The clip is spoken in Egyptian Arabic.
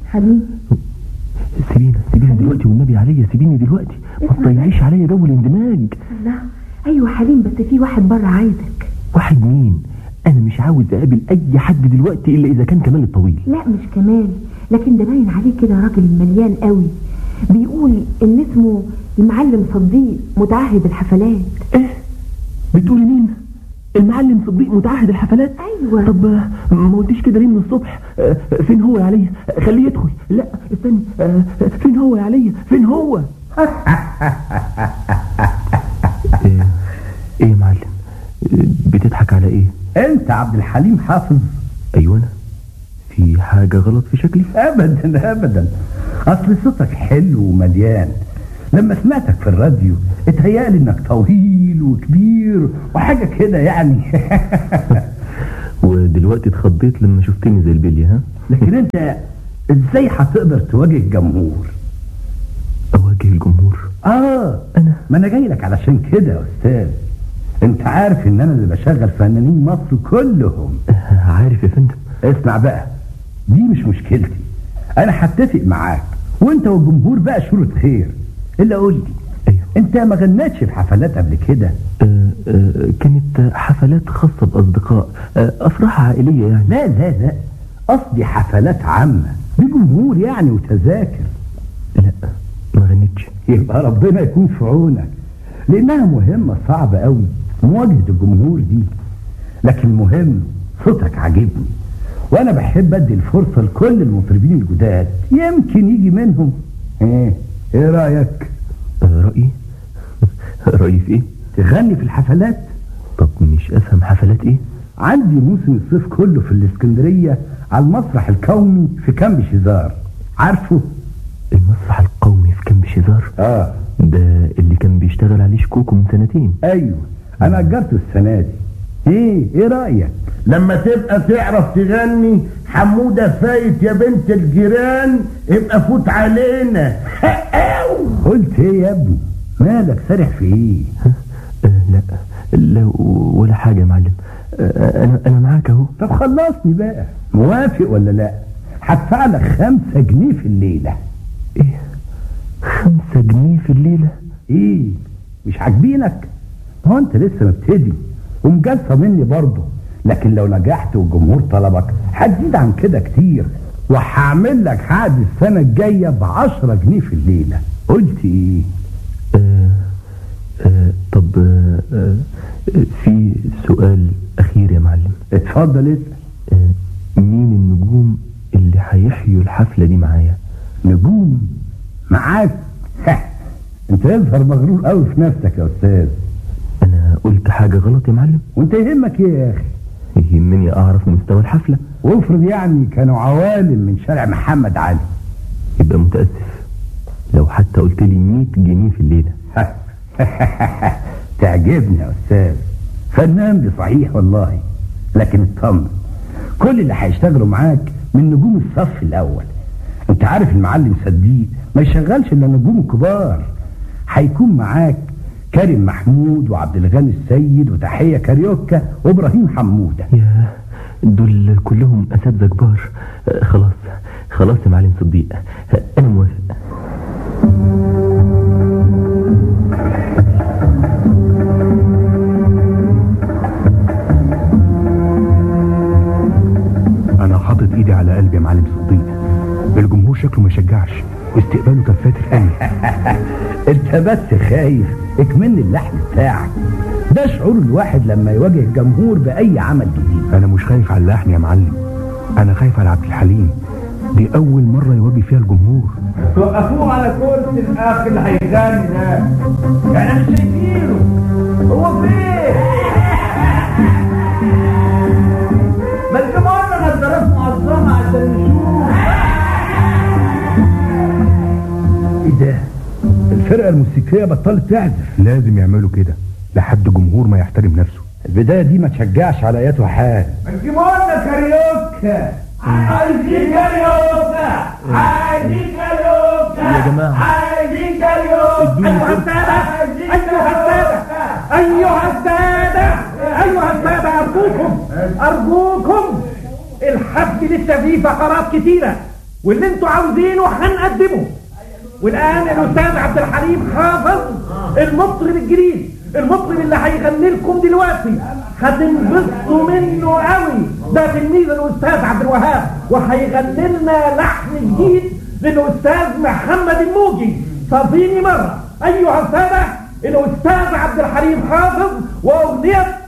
حبيبي سيبينا سيبينا دلوقتي والنبي عليا سيبيني دلوقتي ما اسمع. تضيعيش عليا جو الاندماج الله ايوه حليم بس في واحد بره عايزك واحد مين انا مش عاوز اقابل اي حد دلوقتي الا اذا كان كمال الطويل لا مش كمال لكن ده باين عليه كده راجل مليان قوي بيقول ان اسمه المعلم صديق متعهد الحفلات ايه بتقولي مين المعلم صديق متعهد الحفلات ايوه طب آه، ما قلتيش كده ليه من الصبح آه، فين هو يا علي آه، خليه يدخل لا استني آه، فين هو يا علي فين هو ايه ايه يا معلم آه، بتضحك على ايه انت عبد الحليم حافظ ايوه انا في حاجه غلط في شكلي ابدا ابدا اصل صوتك حلو ومليان لما سمعتك في الراديو اتهيألي انك طويل وكبير وحاجه كده يعني ودلوقتي اتخضيت لما شفتني زي البلي ها لكن انت ازاي هتقدر تواجه الجمهور اواجه الجمهور اه انا ما انا جاي لك علشان كده يا استاذ انت عارف ان انا اللي بشغل فنانين مصر كلهم آه، عارف يا فندم اسمع بقى دي مش مشكلتي انا هتفق معاك وانت والجمهور بقى شروط خير الا قول لي ايوه انت ما غنتش في حفلات قبل كده آه، آه، كانت حفلات خاصة بأصدقاء آه، أفراح عائلية يعني لا لا لا قصدي حفلات عامة بجمهور يعني وتذاكر لا ما غنيتش يبقى ربنا يكون في عونك لانها مهمة صعبة قوي مواجهة الجمهور دي لكن مهم صوتك عاجبني وانا بحب ادي الفرصة لكل المطربين الجداد يمكن يجي منهم ايه ايه رأيك آه، رأيي رأيي في إيه؟ تغني في الحفلات طب مش أفهم حفلات إيه؟ عندي موسم الصيف كله في الاسكندرية على المسرح القومي في كامب شيزار عارفه المسرح القومي في كامب شيزار اه ده اللي كان بيشتغل عليه شكوكو من سنتين ايوه انا اجرته السنة دي ايه ايه رأيك لما تبقى تعرف تغني حمودة فايت يا بنت الجيران ابقى فوت علينا قلت ايه يا ابني مالك سارح في ايه آه، لا لا ولا حاجة يا معلم آه، أنا أنا معاك أهو طب خلصني بقى موافق ولا لا هدفع لك خمسة جنيه في الليلة إيه خمسة جنيه في الليلة ايه مش عاجبينك هو انت لسه مبتدي ومجالسة مني برضه لكن لو نجحت والجمهور طلبك هتزيد عن كده كتير وهعمل لك عقد السنة الجاية بعشرة جنيه في الليلة قلت ايه آه آه طب آه آه في سؤال أخير يا معلم اتفضل اسأل آه مين النجوم اللي هيحيوا الحفلة دي معايا نجوم معاك انت يظهر مغرور قوي في نفسك يا استاذ أنا قلت حاجة غلط يا معلم وانت يهمك ايه يا اخي يهمني أعرف مستوى الحفلة وافرض يعني كانوا عوالم من شارع محمد علي يبقى متأسف لو حتى قلت لي 100 جنيه في الليلة تعجبني يا استاذ فنان دي صحيح والله لكن اطمن كل اللي هيشتغلوا معاك من نجوم الصف الاول انت عارف المعلم صديق ما يشغلش الا نجوم كبار هيكون معاك كريم محمود وعبد الغني السيد وتحية كاريوكا وابراهيم حمودة يا دول كلهم أساتذة كبار آه، خلاص خلاص يا معلم صديق آه، أنا موافق انا حاطط ايدي على قلبي يا معلم صديق الجمهور شكله ما يشجعش واستقباله كان فاتر قوي انت بس خايف اكمن اللحن بتاعك ده شعور الواحد لما يواجه الجمهور بأي عمل جديد انا مش خايف على اللحن يا معلم انا خايف على عبد الحليم دي اول مرة يواجه فيها الجمهور توقفوه على كرسي الاخ اللي هيغني ده يعني مش شايفينه هو فين ما الجمهور نظارات معظمه عشان نشوف ايه ده الفرقة الموسيقية بطلت تعزف لازم يعملوا كده لحد جمهور ما يحترم نفسه البداية دي ما تشجعش على ايته حال ما تجيبوا لنا كاريوكا عايزين كاريوكا عايزين كاريوكا يا جماعة. عايزين كاريوكا أيها السادة أيها السادة أيها السادة أيها السادة أرجوكم أرجوكم الحفل لسه فيه فقرات كتيرة واللي انتوا عاوزينه هنقدمه والان الاستاذ عبد الحليم حافظ المطرب الجديد المطرب اللي هيغني لكم دلوقتي هتنبسطوا منه قوي ده تلميذ الاستاذ عبد الوهاب وهيغني لنا لحن جديد للاستاذ محمد الموجي صافيني مره ايها الساده الاستاذ عبد الحليم حافظ واغنيه